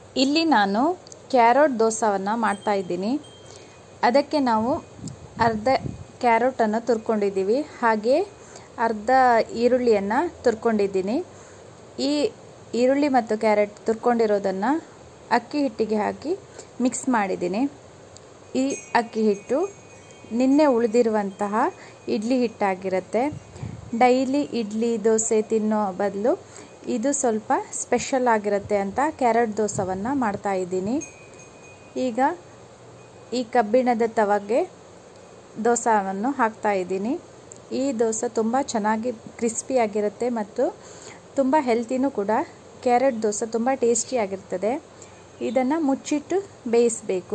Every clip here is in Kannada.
ಇಲ್ಲಿ ನಾನು ಕ್ಯಾರೋಟ್ ದೋಸವನ್ನು ಮಾಡ್ತಾ ಇದ್ದೀನಿ ಅದಕ್ಕೆ ನಾವು ಅರ್ಧ ಕ್ಯಾರೋಟನ್ನು ತುರ್ಕೊಂಡಿದ್ದೀವಿ ಹಾಗೆ ಅರ್ಧ ಈರುಳ್ಳಿಯನ್ನು ತುರ್ಕೊಂಡಿದ್ದೀನಿ ಈ ಈರುಳ್ಳಿ ಮತ್ತು ಕ್ಯಾರೆಟ್ ತುರ್ಕೊಂಡಿರೋದನ್ನು ಅಕ್ಕಿ ಹಿಟ್ಟಿಗೆ ಹಾಕಿ ಮಿಕ್ಸ್ ಮಾಡಿದ್ದೀನಿ ಈ ಅಕ್ಕಿ ಹಿಟ್ಟು ನಿನ್ನೆ ಉಳಿದಿರುವಂತಹ ಇಡ್ಲಿ ಹಿಟ್ಟಾಗಿರುತ್ತೆ ಡೈಲಿ ಇಡ್ಲಿ ದೋಸೆ ತಿನ್ನೋ ಬದಲು ಇದು ಸ್ವಲ್ಪ ಸ್ಪೆಷಲ್ ಆಗಿರುತ್ತೆ ಅಂತ ಕ್ಯಾರೆಟ್ ದೋಸವನ್ನು ಮಾಡ್ತಾ ಇದ್ದೀನಿ ಈಗ ಈ ಕಬ್ಬಿಣದ ತವಗೆ ದೋಸೆಯನ್ನು ಹಾಕ್ತಾ ಇದ್ದೀನಿ ಈ ದೋಸೆ ತುಂಬ ಚೆನ್ನಾಗಿ ಕ್ರಿಸ್ಪಿಯಾಗಿರುತ್ತೆ ಮತ್ತು ತುಂಬ ಹೆಲ್ತಿನೂ ಕೂಡ ಕ್ಯಾರೆಟ್ ದೋಸೆ ತುಂಬ ಟೇಸ್ಟಿಯಾಗಿರ್ತದೆ ಇದನ್ನು ಮುಚ್ಚಿಟ್ಟು ಬೇಯಿಸಬೇಕು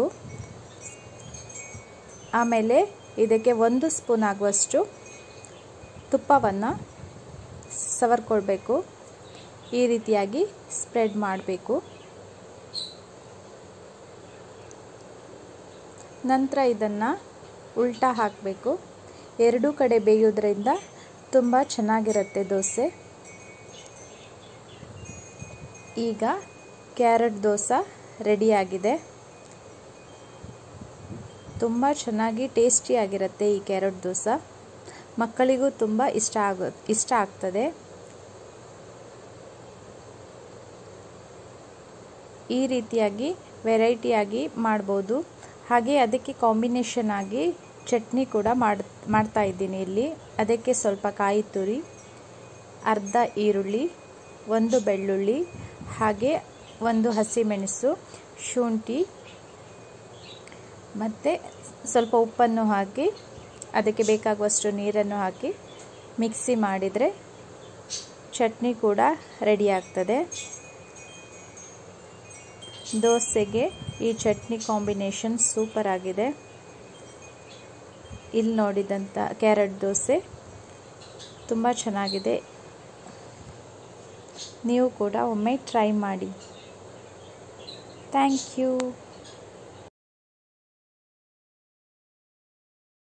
ಆಮೇಲೆ ಇದಕ್ಕೆ ಒಂದು ಸ್ಪೂನ್ ಆಗುವಷ್ಟು ತುಪ್ಪವನ್ನು ಸವರ್ಕೊಳ್ಬೇಕು ಈ ರೀತಿಯಾಗಿ ಸ್ಪ್ರೆಡ್ ಮಾಡಬೇಕು ನಂತರ ಇದನ್ನು ಉಲ್ಟಾ ಹಾಕಬೇಕು ಎರಡೂ ಕಡೆ ಬೇಯೋದ್ರಿಂದ ತುಂಬ ಚೆನ್ನಾಗಿರುತ್ತೆ ದೋಸೆ ಈಗ ಕ್ಯಾರೆಟ್ ದೋಸೆ ರೆಡಿಯಾಗಿದೆ ತುಂಬ ಚೆನ್ನಾಗಿ ಟೇಸ್ಟಿಯಾಗಿರುತ್ತೆ ಈ ಕ್ಯಾರೆಟ್ ದೋಸೆ ಮಕ್ಕಳಿಗೂ ತುಂಬ ಇಷ್ಟ ಆಗೋ ಇಷ್ಟ ಆಗ್ತದೆ ಈ ರೀತಿಯಾಗಿ ವೆರೈಟಿಯಾಗಿ ಮಾಡ್ಬೋದು ಹಾಗೆ ಅದಕ್ಕೆ ಕಾಂಬಿನೇಷನ್ ಆಗಿ ಚಟ್ನಿ ಕೂಡ ಮಾಡಿ ಮಾಡ್ತಾ ಇದ್ದೀನಿ ಇಲ್ಲಿ ಅದಕ್ಕೆ ಸ್ವಲ್ಪ ಕಾಯಿ ತುರಿ ಅರ್ಧ ಈರುಳ್ಳಿ ಒಂದು ಬೆಳ್ಳುಳ್ಳಿ ಹಾಗೆ ಒಂದು ಹಸಿಮೆಣಸು ಶುಂಠಿ ಮತ್ತು ಸ್ವಲ್ಪ ಉಪ್ಪನ್ನು ಹಾಕಿ ಅದಕ್ಕೆ ಬೇಕಾಗುವಷ್ಟು ನೀರನ್ನು ಹಾಕಿ ಮಿಕ್ಸಿ ಮಾಡಿದರೆ ಚಟ್ನಿ ಕೂಡ ರೆಡಿ ಆಗ್ತದೆ ದೋಸೆಗೆ ಈ ಚಟ್ನಿ ಕಾಂಬಿನೇಷನ್ ಸೂಪರ್ ಆಗಿದೆ ಇಲ್ಲಿ ನೋಡಿದಂಥ ಕ್ಯಾರೆಟ್ ದೋಸೆ ತುಂಬ ಚೆನ್ನಾಗಿದೆ ನೀವು ಕೂಡ ಒಮ್ಮೆ ಟ್ರೈ ಮಾಡಿ ಥ್ಯಾಂಕ್ ಯು